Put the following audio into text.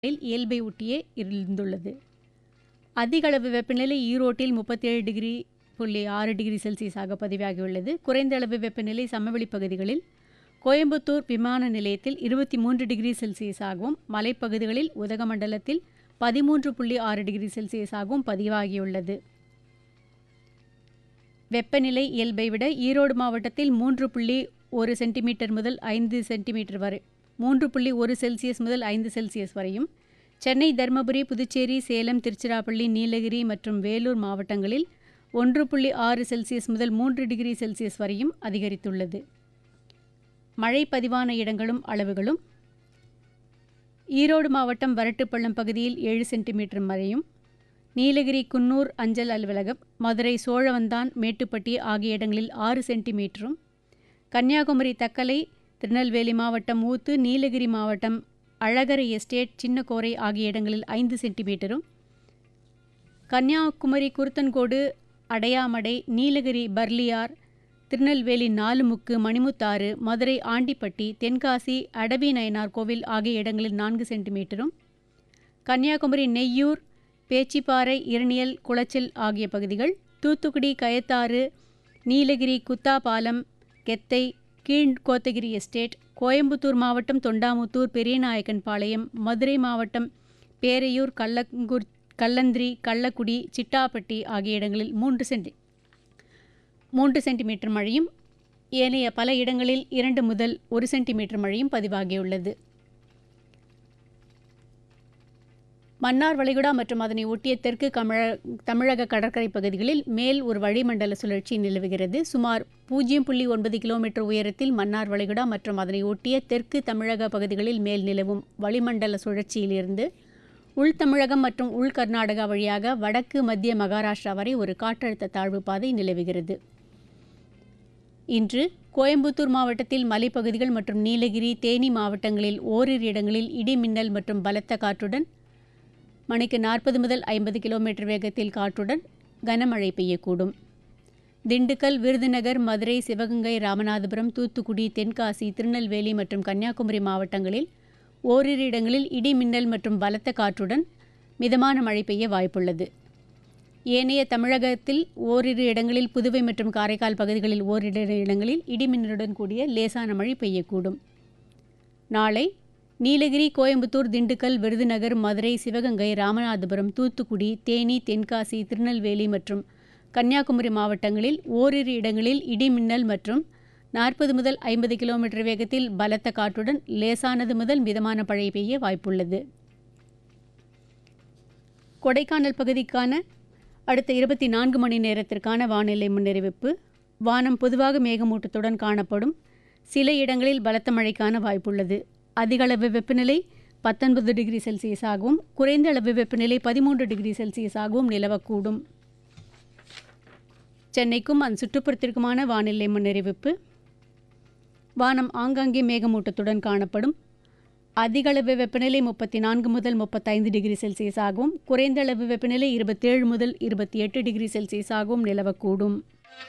இயல்பை ஒட்டியே இருந்துள்ளது அதிகளவு வெப்பநிலை ஈரோட்டில் முப்பத்தேழு டிகிரி புள்ளி ஆறு டிகிரி செல்சியஸாக பதிவாகியுள்ளது குறைந்த அளவு வெப்பநிலை சமவெளிப் பகுதிகளில் கோயம்புத்தூர் விமான நிலையத்தில் இருபத்தி மூன்று டிகிரி செல்சியஸாகவும் மலைப்பகுதிகளில் உதகமண்டலத்தில் பதிமூன்று புள்ளி ஆறு டிகிரி செல்சியஸாகவும் பதிவாகியுள்ளது வெப்பநிலை இயல்பை விட ஈரோடு மாவட்டத்தில் மூன்று புள்ளி ஒரு சென்டிமீட்டர் முதல் ஐந்து சென்டிமீட்டர் வரை மூன்று புள்ளி ஒரு செல்சியஸ் முதல் ஐந்து செல்சியஸ் வரையும் சென்னை தருமபுரி புதுச்சேரி சேலம் திருச்சிராப்பள்ளி நீலகிரி மற்றும் வேலூர் மாவட்டங்களில் ஒன்று புள்ளி ஆறு செல்சியஸ் முதல் மூன்று டிகிரி செல்சியஸ் வரையும் அதிகரித்துள்ளது மழை பதிவான இடங்களும் அளவுகளும் ஈரோடு மாவட்டம் வரட்டுப்பள்ளம் பகுதியில் ஏழு சென்டிமீட்டர் வரையும் நீலகிரி குன்னூர் அஞ்சல் அலுவலகம் மதுரை சோழவந்தான் மேட்டுப்பட்டி ஆகிய இடங்களில் ஆறு சென்டிமீட்டரும் கன்னியாகுமரி தக்கலை திருநெல்வேலி மாவட்டம் ஊத்து நீலகிரி மாவட்டம் அழகரை எஸ்டேட் சின்னக்கோரை ஆகிய இடங்களில் ஐந்து சென்டிமீட்டரும் கன்னியாகுமரி குருத்தன்கோடு அடையாமடை நீலகிரி பர்லியார் திருநெல்வேலி நாலுமுக்கு மணிமுத்தாறு மதுரை ஆண்டிப்பட்டி தென்காசி அடவி நயனார் கோவில் ஆகிய இடங்களில் நான்கு சென்டிமீட்டரும் கன்னியாகுமரி நெய்யூர் பேச்சிப்பாறை இரணியல் குளச்சல் ஆகிய பகுதிகள் தூத்துக்குடி கயத்தாறு நீலகிரி குத்தாபாலம் கெத்தை கீழ் கோத்தகிரி எஸ்டேட் கோயம்புத்தூர் மாவட்டம் தொண்டாமுத்தூர் பெரியநாயக்கன்பாளையம் மதுரை மாவட்டம் பேரையூர் கள்ளங்குர் கல்லந்திரி கள்ளக்குடி சிட்டாப்பட்டி ஆகிய இடங்களில் மூன்று சென்டி மூன்று சென்டிமீட்டர் மழையும் ஏனைய பல இடங்களில் இரண்டு முதல் ஒரு சென்டிமீட்டர் மழையும் பதிவாகியுள்ளது மன்னார் வளைகுடா மற்றும் அதனை ஒட்டிய தெற்கு கமழ தமிழக கடற்கரை பகுதிகளில் மேல் ஒரு வளிமண்டல சுழற்சி நிலவுகிறது சுமார் பூஜ்ஜியம் புள்ளி ஒன்பது கிலோமீட்டர் உயரத்தில் மன்னார் வளைகுடா மற்றும் அதனை ஒட்டிய தெற்கு தமிழக பகுதிகளில் மேல் நிலவும் வளிமண்டல சுழற்சியிலிருந்து உள் தமிழகம் மற்றும் உள் கர்நாடகா வழியாக வடக்கு மத்திய மகாராஷ்டிரா வரை ஒரு காற்றழுத்த தாழ்வு பாதை நிலவுகிறது இன்று கோயம்புத்தூர் மாவட்டத்தில் மலைப்பகுதிகள் மற்றும் நீலகிரி தேனி மாவட்டங்களில் ஓரிரு இடங்களில் இடி மின்னல் மற்றும் பலத்த காற்றுடன் மணிக்கு நாற்பது முதல் ஐம்பது கிலோமீட்டர் வேகத்தில் காற்றுடன் கனமழை பெய்யக்கூடும் திண்டுக்கல் விருதுநகர் மதுரை சிவகங்கை ராமநாதபுரம் தூத்துக்குடி தென்காசி திருநெல்வேலி மற்றும் கன்னியாகுமரி மாவட்டங்களில் ஓரிரு இடங்களில் இடி மின்னல் மற்றும் பலத்த காற்றுடன் மிதமான மழை பெய்ய வாய்ப்புள்ளது ஏனைய தமிழகத்தில் ஓரிரு இடங்களில் புதுவை மற்றும் காரைக்கால் பகுதிகளில் ஓரிரு இடங்களில் இடிமின்னலுடன் கூடிய லேசான மழை பெய்யக்கூடும் நாளை நீலகிரி கோயம்புத்தூர் திண்டுக்கல் விருதுநகர் மதுரை சிவகங்கை ராமநாதபுரம் தூத்துக்குடி தேனி தென்காசி திருநெல்வேலி மற்றும் கன்னியாகுமரி மாவட்டங்களில் ஓரிரு இடங்களில் இடிமின்னல் மற்றும் நாற்பது முதல் ஐம்பது கிலோமீட்டர் வேகத்தில் பலத்த காற்றுடன் லேசானது முதல் மிதமான மழை பெய்ய வாய்ப்புள்ளது கொடைக்கானல் பகுதிக்கான அடுத்த இருபத்தி நான்கு மணி நேரத்திற்கான வானிலை முன்னறிவிப்பு வானம் பொதுவாக மேகமூட்டத்துடன் காணப்படும் சில இடங்களில் பலத்த மழைக்கான வாய்ப்புள்ளது அதிகளவு வெப்பநிலை பத்தொன்பது டிகிரி செல்சியஸாகவும் குறைந்த அளவு வெப்பநிலை பதிமூன்று டிகிரி செல்சியஸாகவும் நிலவக்கூடும் சென்னைக்கும் அதன் சுற்றுப்புறத்திற்குமான வானிலை முன்னறிவிப்பு வானம் ஆங்காங்கே மேகமூட்டத்துடன் காணப்படும் அதிகளவு வெப்பநிலை முப்பத்தி நான்கு முதல் முப்பத்தைந்து டிகிரி செல்சியஸாகவும் குறைந்த அளவு வெப்பநிலை இருபத்தேழு முதல் இருபத்தி எட்டு டிகிரி செல்சியஸாகவும் நிலவக்கூடும்